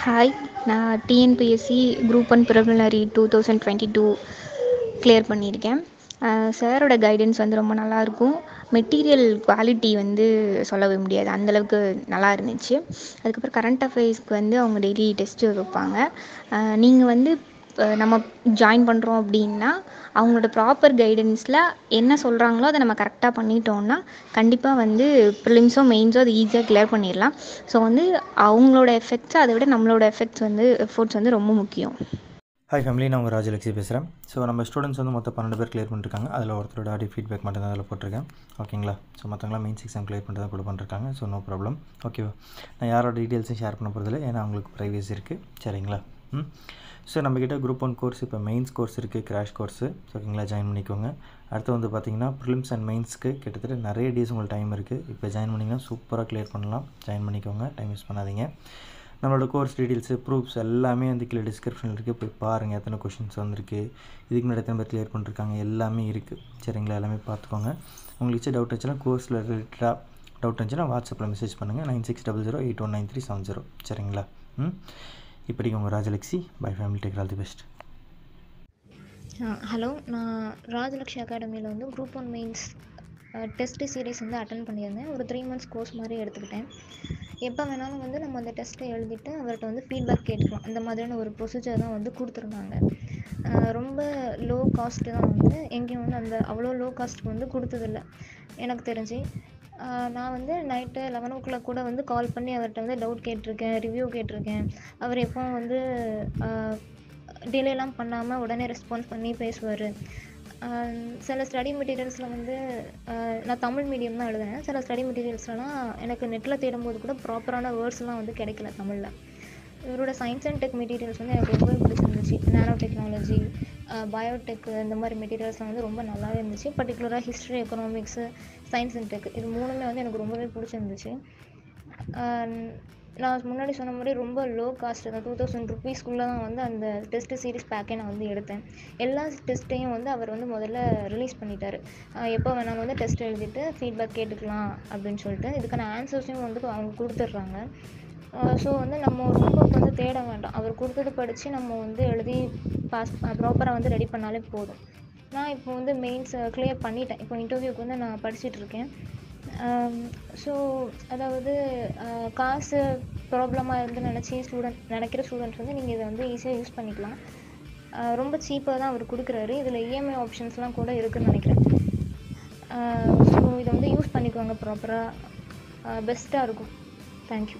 Hi நான் TNPSC group one preliminary two thousand twenty two clear பண்ணியிருக்கேன் சாரோட guidance வந்து ரொம்ப நல்லாயிருக்கும் மெட்டீரியல் குவாலிட்டி வந்து சொல்லவே முடியாது அந்தளவுக்கு நல்லா இருந்துச்சு அதுக்கப்புறம் கரண்ட் அஃபேர்ஸ்க்கு வந்து அவங்க டெய்லி டெஸ்ட்டு வைப்பாங்க நீங்கள் வந்து இப்போ நம்ம ஜாயின் பண்ணுறோம் அப்படின்னா அவங்களோட ப்ராப்பர் கைடன்ஸில் என்ன சொல்கிறாங்களோ அதை நம்ம கரெக்டாக பண்ணிட்டோம்னா கண்டிப்பாக வந்து ப்ரிலிம்ஸோ மெயின்ஸோ அது ஈஸியாக கிளியர் பண்ணிடலாம் ஸோ வந்து அவங்களோட எஃபெக்ட்ஸ் அதை விட நம்மளோட எஃபெக்ட்ஸ் வந்து எஃபோர்ட்ஸ் வந்து ரொம்ப முக்கியம் ஹாய் ஃபேமிலி நான் உங்கள் ராஜலக்ஷ்மி பேசுகிறேன் ஸோ நம்ம ஸ்டூடெண்ட்ஸ் வந்து மொத்தம் பன்னெண்டு பேர் கிளியர் பண்ணிருக்காங்க அதில் ஒருத்தரோட ஆடி ஃபீட்பேக் மட்டும் தான் அதில் போட்டிருக்கேன் ஓகேங்களா ஸோ மற்றவங்களாம் மெயின்ஸ் எக்ஸாம் கிளியர் பண்ணிட்டு தான் கூட பண்ணிருக்காங்க ஸோ நோ ப்ராப்ளம் ஓகேவா நான் யாரோட டீட்டெயில்ஸும் ஷேர் பண்ண போகிறதில்ல ஏன்னா அவங்களுக்கு ப்ரைவேசி இருக்குது சரிங்களா ம் ஸோ நம்மக்கிட்ட குரூப் ஒன் கோர்ஸ் இப்போ மெயின்ஸ் கோர்ஸ் இருக்குது கிராஷ் கோர்ஸு ஓகேங்களா ஜாயின் பண்ணிக்கோங்க அடுத்து வந்து பார்த்தீங்கன்னா ப்ரிலிம்ஸ் அண்ட் மெயின்ஸ்க்கு கிட்டத்தட்ட நிறைய டேஸ் உங்களுக்கு டைம் இருக்குது இப்போ ஜாயின் பண்ணிங்கன்னா சூப்பராக கிளியர் பண்ணலாம் ஜாயின் பண்ணிக்கோங்க டைம் யூஸ் பண்ணாதீங்க நம்மளோட கோர்ஸ் டீட்டெயில்ஸு ப்ரூஃப்ஸ் எல்லாமே வந்து கீழே டிஸ்கிரிப்ஷனில் இருக்குது போய் பாருங்கள் எத்தனை கொஷின்ஸ் வந்திருக்கு இதுக்கு முன்னாடி எத்தனை பேர் கிளியர் பண்ணிருக்காங்க எல்லாமே இருக்குது சரிங்களா எல்லாமே பார்த்துக்கோங்க உங்களுக்கு டவுட் வச்சுன்னா கோர்ஸில் ரிலேட்டடாக டவுட் இருந்துச்சுன்னா வாட்ஸ்அப்பில் மெசேஜ் பண்ணுங்கள் nine six double zero eight one nine three seven zero சரிங்களா ம் இப்படிக்கு உங்கள் Rajalakshmi bye family take all the best hello நான் ராஜலக்ஷ்மி அகாடமியில் வந்து group one mains test series வந்து அட்டன் பண்ணியிருந்தேன் ஒரு த்ரீ மந்த்ஸ் கோர்ஸ் மாதிரி எடுத்துக்கிட்டேன் எப்போ வேணாலும் வந்து நம்ம அந்த டெஸ்ட்டை எழுதிட்டு அவர்கிட்ட வந்து ஃபீட்பேக் கேட்டுக்கலாம் அந்த மாதிரியான ஒரு ப்ரொசீஜர் தான் வந்து கொடுத்துருந்தாங்க ரொம்ப லோ காஸ்ட்டு தான் வந்து எங்கேயும் வந்து அந்த அவ்வளோ லோ காஸ்ட்டுக்கு வந்து கொடுத்ததில்ல எனக்கு தெரிஞ்சு நான் வந்து நைட்டு லெவன் ஓ கிளாக் கூட வந்து கால் பண்ணி அவர்கிட்ட வந்து டவுட் கேட்டிருக்கேன் ரிவ்யூ கேட்டிருக்கேன் அவர் எப்போ வந்து டிலேலாம் பண்ணாமல் உடனே ரெஸ்பான்ஸ் பண்ணி பேசுவார் சில ஸ்டடி மெட்டீரியல்ஸில் வந்து நான் தமிழ் மீடியம் தான் எழுதுனேன் சில ஸ்டடி மெட்டீரியல்ஸ்லாம் எனக்கு நெட்டில் தேடும்போது கூட ப்ராப்பரான வேர்ட்ஸ்லாம் வந்து கிடைக்கல தமிழில் இவரோட சயின்ஸ் அண்ட் டெக் மெட்டீரியல்ஸ் வந்து எனக்கு ரொம்பவே பிடிச்சிருந்துச்சு நேனோ டெக்னாலஜி பயோடெக் இந்த மாதிரி மெட்டீரியல்ஸ்லாம் வந்து ரொம்ப நல்லாவே இருந்துச்சு பர்டிகுலராக history economics science and tech இது மூணுமே வந்து எனக்கு ரொம்பவே பிடிச்சிருந்துச்சு நான் முன்னாடி சொன்ன மாதிரி ரொம்ப லோ காஸ்ட் தான் டூ தௌசண்ட் ருபீஸ்க்குள்ளே தான் வந்து அந்த டெஸ்ட்டு சீரிஸ் பேக்கே நான் வந்து எடுத்தேன் எல்லா டெஸ்ட்டையும் வந்து அவர் வந்து முதல்ல ரிலீஸ் பண்ணிட்டார் எப்போ வேணாலும் வந்து டெஸ்ட் எழுதிட்டு ஃபீட்பேக் கேட்டுக்கலாம் அப்படின்னு சொல்லிட்டு இதுக்கான ஆன்சர்ஸையும் வந்து அவங்க கொடுத்துட்றாங்க ஸோ வந்து நம்ம ரொம்ப வந்து தேட வேண்டாம் அவர் கொடுத்தது படித்து நம்ம வந்து எழுதி பாஸ் ப்ராப்பராக வந்து ரெடி பண்ணாலே போதும் நான் இப்போ வந்து மெயின்ஸ் கிளியர் பண்ணிட்டேன் இப்போ இன்டர்வியூக்கு வந்து நான் படிச்சுட்டு இருக்கேன் ஸோ அதாவது காசு ப்ராப்ளமாக இருந்து நினச்சி ஸ்டூடெண்ட் நினைக்கிற ஸ்டூடெண்ட்ஸ் வந்து நீங்கள் இதை வந்து ஈஸியாக யூஸ் பண்ணிக்கலாம் ரொம்ப சீப்பாக தான் அவர் கொடுக்குறாரு இதில் இஎம்ஐ ஆப்ஷன்ஸ்லாம் கூட இருக்குதுன்னு நினைக்கிறேன் ஸோ இதை வந்து யூஸ் பண்ணிக்கோங்க ப்ராப்பராக பெஸ்ட்டாக இருக்கும் தேங்க்யூ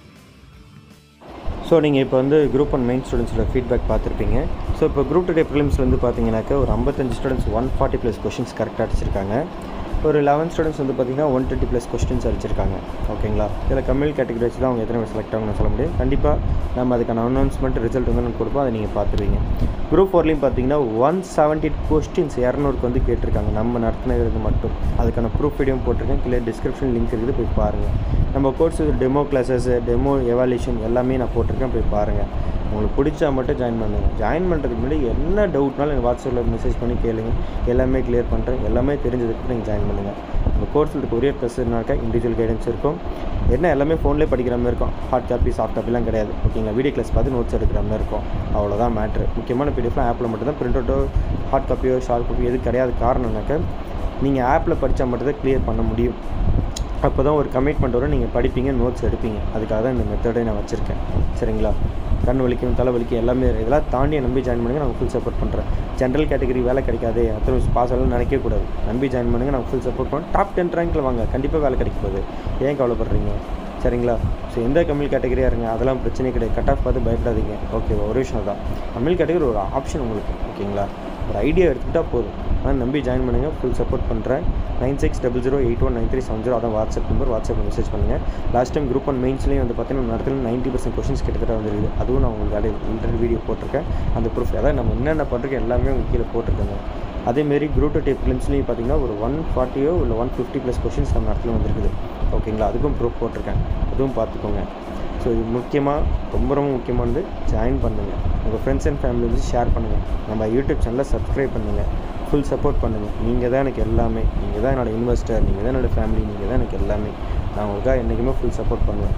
ஸோ நீங்கள் இப்போ வந்து குரூப் ஒன் மெயின் ஸ்டூடெண்ட்ஸோட ஃபீட்பேக் பார்த்துருப்பீங்க ஸோ இப்போ குரூப் டூ டே ப்ரிலிம்ஸில் வந்து பார்த்தீங்கன்னாக்கா ஒரு ஐம்பத்தஞ்சு students one forty plus questions கரெக்டாக அடிச்சிருக்காங்க ஒரு லெவன் ஸ்டூடெண்ட்ஸ் வந்து பார்த்திங்கன்னா ஒன் டுவெண்ட்டி ப்ளஸ் கொஸ்டின்ஸ் அடிச்சிருக்காங்க ஓகேங்களா இதில் கம்மியல் கேட்டகரி வச்சு தான் அவங்க எத்தனை பேர் செலக்ட் ஆகணும்னு சொல்ல முடியும் கண்டிப்பாக நம்ம அதுக்கான அனௌன்ஸ்மெண்ட் ரிசல்ட் வந்து நம்ம கொடுப்போம் அதை நீங்கள் பார்த்துருவீங்க குரூப் ஃபோர்லேயும் பார்த்தீங்கன்னா ஒன் செவன்ட்டி கொஸ்டின்ஸ் இரநூறுக்கு வந்து கேட்டிருக்காங்க நம்ம நடத்தினது மட்டும் அதுக்கான ப்ரூஃப் வீடியோ போட்டிருக்கேன் கீழே டிஸ்கிரிப்ஷன் லிங்க் இருக்குது போய் பாருங்கள் நம்ம course demo classes demo evaluation எல்லாமே நான் போட்டிருக்கேன் போய் பாருங்கள் உங்களுக்கு பிடிச்சா மட்டும் ஜாயின் பண்ணுங்கள் ஜாயின் பண்ணுறதுக்கு முன்னாடி என்ன டவுட்னாலும் எனக்கு வாட்ஸ்அப்பில் மெசேஜ் பண்ணி கேளுங்க எல்லாமே கிளியர் பண்ணுறேன் எல்லாமே தெரிஞ்சதுக்கு நீங்கள் ஜாயின் பண்ணுங்கள் நம்ம கோர்ஸில் இருக்க ஒரே ப்ளஸ்னாக்கா இண்டிவிஜுவல் கைடன்ஸ் இருக்கும் என்ன எல்லாமே ஃபோன்லேயே படிக்கிற மாதிரி இருக்கும் ஹார்ட் காப்பி சாஃப்ட் காப்பிலாம் கிடையாது ஓகேங்களா வீடியோ கிளாஸ் பார்த்து நோட்ஸ் எடுக்கிற மாதிரி இருக்கும் அவ்வளோதான் மேட்ரு முக்கியமான பிடிஎஃப்லாம் ஆப்பில் மட்டும் தான் பிரிண்ட் அவுட்டோ ஹார்ட் காப்பியோ ஷார்ட் காப்பியோ எது கிடையாது காரணம்னாக்கா நீங்கள் ஆப்பில் படித்தா மட்டும் தான் கிளியர் பண்ண முடியும் அப்போ தான் ஒரு கமிட்மெண்ட் வரும் நீங்கள் படிப்பீங்க நோட்ஸ் எடுப்பீங்க அதுக்காக தான் இந்த மெத்தடை நான் வச்சுருக்கேன் சரிங்களா கண் வலிக்கும் தலை வலிக்கும் எல்லாமே இதெல்லாம் தாண்டி நம்பி ஜாயின் பண்ணுங்கள் நான் ஃபுல் சப்போர்ட் பண்ணுறேன் ஜென்ரல் கேட்டகரி வேலை கிடைக்காது அத்தனை பாஸ் ஆகலாம் நினைக்கவே கூடாது நம்பி ஜாயின் பண்ணுங்கள் நான் ஃபுல் சப்போர்ட் பண்ணுறேன் டாப் டென் ரேங்க்கில் வாங்க கண்டிப்பாக வேலை கிடைக்க போகுது ஏன் கவலைப்படுறீங்க சரிங்களா ஸோ எந்த கம்மில் கேட்டகரியாக இருங்க அதெல்லாம் பிரச்சனை கிடையாது கட் ஆஃப் பார்த்து பயப்படாதீங்க ஓகே ஒரு விஷயம் தான் கம்மில் கேட்டகரி ஒரு ஆப்ஷன் உங்களுக்கு ஓகேங்களா ஒரு ஐடியா எடுத்துக்கிட்டால் போதும் ஆனால் நம்பி ஜாயின் பண்ணுங்கள் ஃபுல் சப்போர்ட் பண்ணுறேன் nine six double zero eight one nine three seven zero அதான் வாட்ஸ்அப் நம்பர் வாட்ஸ்அப்பில் மெசேஜ் பண்ணுங்கள் லாஸ்ட் டைம் குரூப் ஒன் மெயின்ஸ்லேயும் வந்து பார்த்தீங்கன்னா இடத்துல நைன்ட்டி பர்சன்ட் கொஷின்ஸ் கிட்டத்தட்ட வந்துருக்குது அதுவும் நான் உங்களுக்கு வேலையை இன்டர்வியூ வீடியோ போட்டிருக்கேன் அந்த ப்ரூஃப் அதாவது நம்ம என்னென்ன பண்ணுறோம் எல்லாமே உங்களுக்கு கீழே போட்டிருக்கேங்க அதேமாரி குரூப் டூ டே ஃபிலிம்ஸ்லேயும் பார்த்தீங்கன்னா ஒரு ஒன் ஃபார்ட்டியோ இல்லை ஒன் ஃபிஃப்டி ப்ளஸ் கொஷின்ஸ் நம்ம இடத்துல வந்துருக்குது ஓகேங்களா அதுக்கும் ப்ரூஃப் போட்டிருக்கேன் அதுவும் பார்த்துக்கோங்க ஸோ இது முக்கியமாக ரொம்ப ரொம்ப முக்கியமானது ஜாயின் பண்ணுங்கள் உங்கள் ஃப்ரெண்ட்ஸ் அண்ட் ஃபேமிலி வந்து ஷேர் பண்ணுங்கள் நம்ம யூடியூப் சேனலை சப்ஸ்கிரைப் பண்ணுங்கள் ஃபுல் சப்போர்ட் பண்ணுங்கள் நீங்கள் தான் எனக்கு எல்லாமே நீங்கள் தான் என்னோடய இன்வெஸ்டர் நீங்கள் தான் என்னோடய ஃபேமிலி நீங்கள் தான் எனக்கு எல்லாமே நான் உங்களுக்காக என்றைக்குமே ஃபுல் சப்போர்ட் பண்ணுவேன்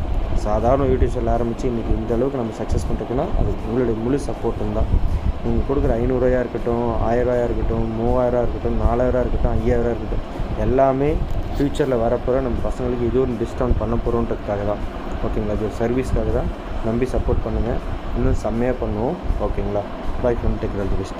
சாதாரண யூடியூப் சேனல் ஆரம்பித்து இன்றைக்கி இந்த அளவுக்கு நம்ம சக்ஸஸ் பண்ணுறதுக்குன்னா அது உங்களுடைய முழு சப்போர்ட்டும் தான் நீங்கள் கொடுக்குற ஐநூறுரூவாயா இருக்கட்டும் ஆயிரரூவாயா இருக்கட்டும் மூவாயிரரூவா இருக்கட்டும் நாலாயிரரூவா இருக்கட்டும் ஐயாயிரரூவா இருக்கட்டும் எல்லாமே ஃப்யூச்சரில் வரப்போகிற நம்ம பசங்களுக்கு இது ஒரு டிஸ்கவுண்ட் பண்ண போகிறோன்றதுக்காக தான் ஓகேங்களா இது ஒரு சர்வீஸ்க்காக தான் நம்பி சப்போர்ட் பண்ணுங்கள் இன்னும் செம்மையாக பண்ணுவோம் ஓகேங்களா bye from tech the best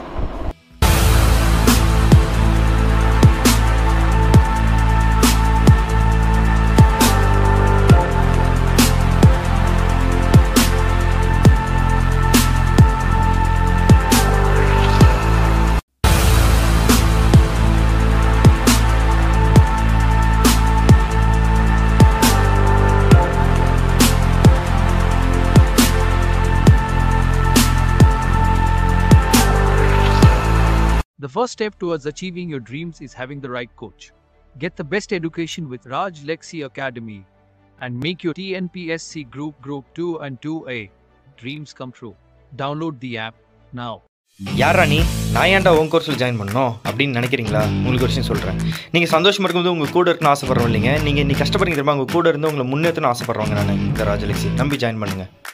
The first step towards achieving your dreams is having the right coach. Get the best education with Raj Lexi Academy and make your TNPSC Group Group 2 and 2A dreams come true. Download the app now. யாரா நீ நான் ஏன்டா உன் கோர்ஸில் join பண்ணணும் அப்படின்னு நினைக்கிறீங்களா உங்களுக்கு ஒரு விஷயம் சொல்கிறேன் நீங்கள் சந்தோஷமாக இருக்கும்போது உங்கள் கூட இருக்கணும்னு ஆசைப்படுறோம் இல்லைங்க நீங்கள் இன்னைக்கு கஷ்டப்படுறீங்க தெரியுமா உங்கள் கூட இருந்து உங்களை முன்னேற்றணும் ஆசைப்படுறவங்க நான் இந்த ராஜலட்சுமி நம்பி ஜாயின் பண்ணுங்கள்